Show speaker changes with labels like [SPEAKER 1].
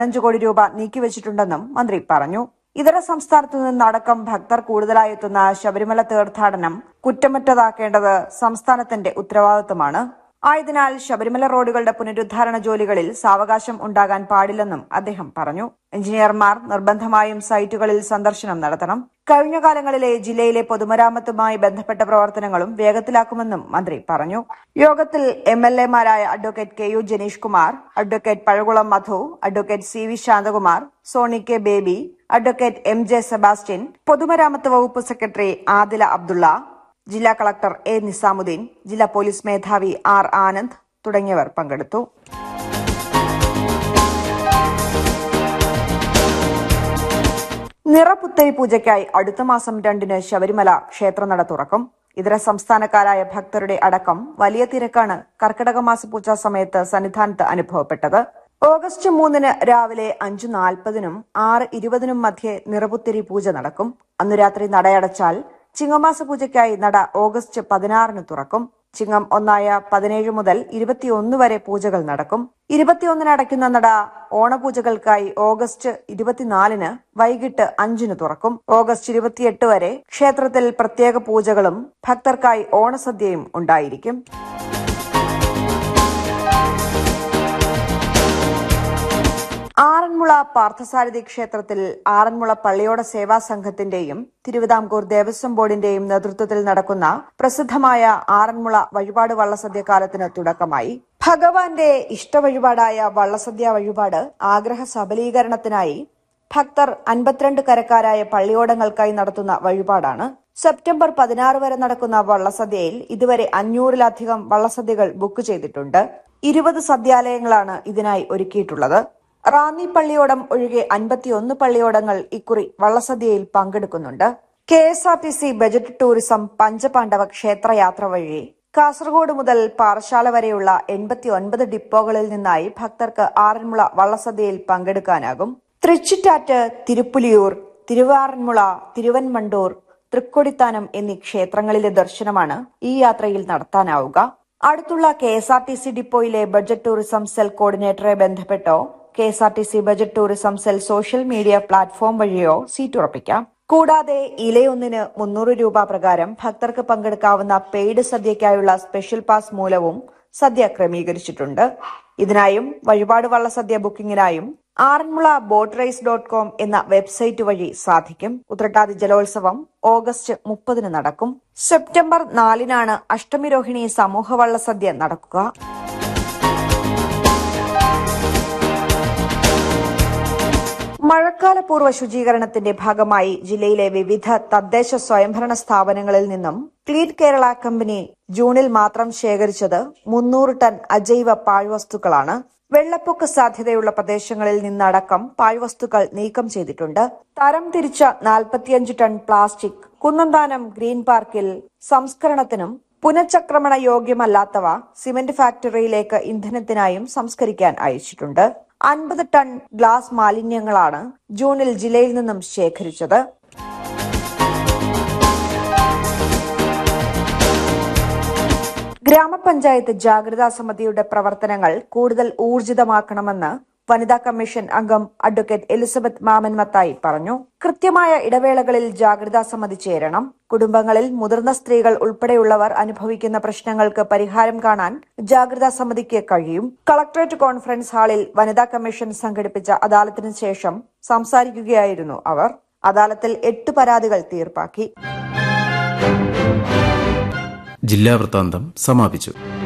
[SPEAKER 1] അഞ്ചു കോടി രൂപ നീക്കിവച്ചിട്ടുണ്ടെന്നും മന്ത്രി പറഞ്ഞു ഇതര സംസ്ഥാനത്തു നിന്നടക്കം ഭക്തർ കൂടുതലായി എത്തുന്ന ശബരിമല തീർത്ഥാടനം കുറ്റമറ്റതാക്കേണ്ടത് സംസ്ഥാനത്തിന്റെ ഉത്തരവാദിത്തമാണ് ആയതിനാൽ ശബരിമല റോഡുകളുടെ പുനരുദ്ധാരണ ജോലികളിൽ സാവകാശം ഉണ്ടാകാൻ പാടില്ലെന്നും അദ്ദേഹം പറഞ്ഞു എഞ്ചിനീയർമാർ നിർബന്ധമായും സൈറ്റുകളിൽ സന്ദർശനം നടത്തണം കഴിഞ്ഞ കാലങ്ങളിലെ ജില്ലയിലെ പൊതുമരാമത്തുമായി ബന്ധപ്പെട്ട പ്രവർത്തനങ്ങളും വേഗത്തിലാക്കുമെന്നും മന്ത്രി പറഞ്ഞു യോഗത്തിൽ എം എൽ എമാരായ advocate K U Janeesh Kumar advocate Pazhakulam Madhu advocate C V Shanthakumar Sony K Baby advocate M J Sebastian പൊതുമരാമത്ത് വകുപ്പ് സെക്രട്ടറി ആദില അബ്ദുള്ള ജില്ലാ കളക്ടർ എ നിസാമുദ്ദീൻ ജില്ലാ പോലീസ് മേധാവി ആർ ആനന്ദ് തുടങ്ങിയവർ പങ്കെടുത്തു നിറപുത്തരി പൂജയ്ക്കായി അടുത്ത മാസം രണ്ടിന് ശബരിമല ക്ഷേത്രനട തുറക്കും ഇതര സംസ്ഥാനക്കാരായ ഭക്തരുടെ അടക്കം വലിയ തിരക്കാണ് കർക്കിടക മാസ പൂജ സമയത്ത് സന്നിധാനത്ത് അനുഭവപ്പെട്ടത് ഓഗസ്റ്റ് മൂന്നിന് രാവിലെ അഞ്ചു നാൽപ്പതിനും ആറ് ഇരുപതിനും മധ്യേ നിറപുത്തിരി പൂജ നടക്കും അന്നു രാത്രി നടയടച്ചാൽ ചിങ്ങമാസ പൂജയ്ക്കായി നട ഓഗസ്റ്റ് പതിനാറിന് തുറക്കും ചിങ്ങം ഒന്നായ പതിനേഴ് മുതൽ ഇരുപത്തിയൊന്ന് വരെ പൂജകൾ നടക്കും ഇരുപത്തിയൊന്നിന് അടയ്ക്കുന്ന നട ഓണപൂജകൾക്കായി ഓഗസ്റ്റ് ഇരുപത്തിനാലിന് വൈകിട്ട് അഞ്ചിന് തുറക്കും ഓഗസ്റ്റ് ഇരുപത്തിയെട്ട് വരെ ക്ഷേത്രത്തിൽ പ്രത്യേക പൂജകളും ഭക്തർക്കായി ഓണസദ്യയും ഉണ്ടായിരിക്കും ആറന്മുള പാർത്ഥസാരഥി ക്ഷേത്രത്തിൽ ആറന്മുള പള്ളിയോട സേവാ സംഘത്തിന്റെയും തിരുവിതാംകൂർ ദേവസ്വം ബോർഡിന്റെയും നേതൃത്വത്തിൽ നടക്കുന്ന പ്രസിദ്ധമായ ആറന്മുള വഴിപാട് വള്ളസദ്യ കാലത്തിന് തുടക്കമായി ഭഗവാന്റെ ഇഷ്ടവഴിപാടായ വള്ളസദ്യ വഴിപാട് ആഗ്രഹ സബലീകരണത്തിനായി ഭക്തർ അൻപത്തിരണ്ട് കരക്കാരായ പള്ളിയോടങ്ങൾക്കായി നടത്തുന്ന വഴിപാടാണ് സെപ്റ്റംബർ പതിനാറ് വരെ നടക്കുന്ന വള്ളസദ്യയിൽ ഇതുവരെ അഞ്ഞൂറിലധികം വള്ളസദ്യകൾ ബുക്ക് ചെയ്തിട്ടുണ്ട് ഇരുപത് സദ്യാലയങ്ങളാണ് ഇതിനായി ഒരുക്കിയിട്ടുള്ളത് റാന്നി പള്ളിയോടം ഒഴികെ അൻപത്തിയൊന്ന് പള്ളിയോടങ്ങൾ ഇക്കുറി വള്ളസദ്യയിൽ പങ്കെടുക്കുന്നുണ്ട് K S R T C budget tourism പഞ്ചപാണ്ഡവ ക്ഷേത്രയാത്ര വഴി കാസർഗോഡ് മുതൽ പാറശാല വരെയുള്ള എൺപത്തി ഒൻപത് ഡിപ്പോകളിൽ നിന്നായി ഭക്തർക്ക് ആറന്മുള വള്ളസദ്യയിൽ പങ്കെടുക്കാനാകും തൃച്ചിറ്റാറ്റ് തിരുപ്പുലിയൂർ തിരുവാറന്മുള തിരുവൻമണ്ടൂർ തൃക്കൊടിത്താനം എന്നീ ക്ഷേത്രങ്ങളിലെ ദർശനമാണ് ഈ യാത്രയിൽ നടത്താനാവുക അടുത്തുള്ള K S R T C ഡിപ്പോയിലെ ബജറ്റ് ടൂറിസം സെൽ കോർഡിനേറ്ററെ ബന്ധപ്പെട്ടോ K S R T C budget tourism cell social media platform വഴിയോ സീറ്റ് ഉറപ്പിക്കാം കൂടാതെ ഇലയൊന്നിന് മുന്നൂറ് രൂപ പ്രകാരം ഭക്തർക്ക് പങ്കെടുക്കാവുന്ന പെയ്ഡ് സദ്യയ്ക്കായുള്ള സ്പെഷ്യൽ പാസ് മൂലവും സദ്യ ക്രമീകരിച്ചിട്ടുണ്ട് ഇതിനായും വഴിപാട് വള്ള സദ്യ ബുക്കിംഗിനായും Aranmula boat race dot com എന്ന വെബ്സൈറ്റ് വഴി സാധിക്കും ഉത്രട്ടാതി ജലോത്സവം ഓഗസ്റ്റ് മുപ്പതിന് നടക്കും സെപ്റ്റംബർ നാലിനാണ് അഷ്ടമിരോഹിണി സമൂഹ വള്ളസദ്യ നടക്കുക മഴക്കാലപൂർവ്വ ശുചീകരണത്തിന്റെ ഭാഗമായി ജില്ലയിലെ വിവിധ തദ്ദേശ സ്വയംഭരണ സ്ഥാപനങ്ങളിൽ നിന്നും ക്ലീൻ കേരള കമ്പനി ജൂണിൽ മാത്രം ശേഖരിച്ചത് മുന്നൂറ് ടൺ അജൈവ പാഴ്വസ്തുക്കളാണ് വെള്ളപ്പൊക്ക സാധ്യതയുള്ള പ്രദേശങ്ങളിൽ നിന്നടക്കം പാഴ്വസ്തുക്കൾ നീക്കം ചെയ്തിട്ടുണ്ട് തരം തിരിച്ച നാൽപ്പത്തിയഞ്ച് ടൺ പ്ലാസ്റ്റിക് കുന്നന്താനം ഗ്രീൻ പാർക്കിൽ സംസ്കരണത്തിനും പുനഃചക്രമണ യോഗ്യമല്ലാത്തവ സിമന്റ് ഫാക്ടറിയിലേക്ക് ഇന്ധനത്തിനായും സംസ്കരിക്കാൻ അയച്ചിട്ടുണ്ട് അൻപത് ടൺ ഗ്ലാസ് മാലിന്യങ്ങളാണ് ജൂണിൽ ജില്ലയിൽ നിന്നും ശേഖരിച്ചത് ഗ്രാമപഞ്ചായത്ത് ജാഗ്രതാ സമിതിയുടെ പ്രവർത്തനങ്ങൾ കൂടുതൽ ഊർജിതമാക്കണമെന്ന് വനിതാ കമ്മീഷൻ അംഗം അഡ്വക്കേറ്റ് എലിസബത്ത് മാമൻ മത്തായി പറഞ്ഞു കൃത്യമായ ഇടവേളകളിൽ ജാഗ്രതാ സമിതി ചേരണം കുടുംബങ്ങളിൽ മുതിർന്ന സ്ത്രീകൾ ഉൾപ്പെടെയുള്ളവർ അനുഭവിക്കുന്ന പ്രശ്നങ്ങൾക്ക് പരിഹാരം കാണാൻ ജാഗ്രതാ സമിതിക്ക് കഴിയും കളക്ടറേറ്റ് കോൺഫറൻസ് ഹാളിൽ വനിതാ കമ്മീഷൻ സംഘടിപ്പിച്ച അദാലത്തിന് ശേഷം സംസാരിക്കുകയായിരുന്നു അവർ അദാലത്തിൽ എട്ട് പരാതികൾ തീർപ്പാക്കി
[SPEAKER 2] ജില്ലാ വൃത്താന്തം സമാപിച്ചു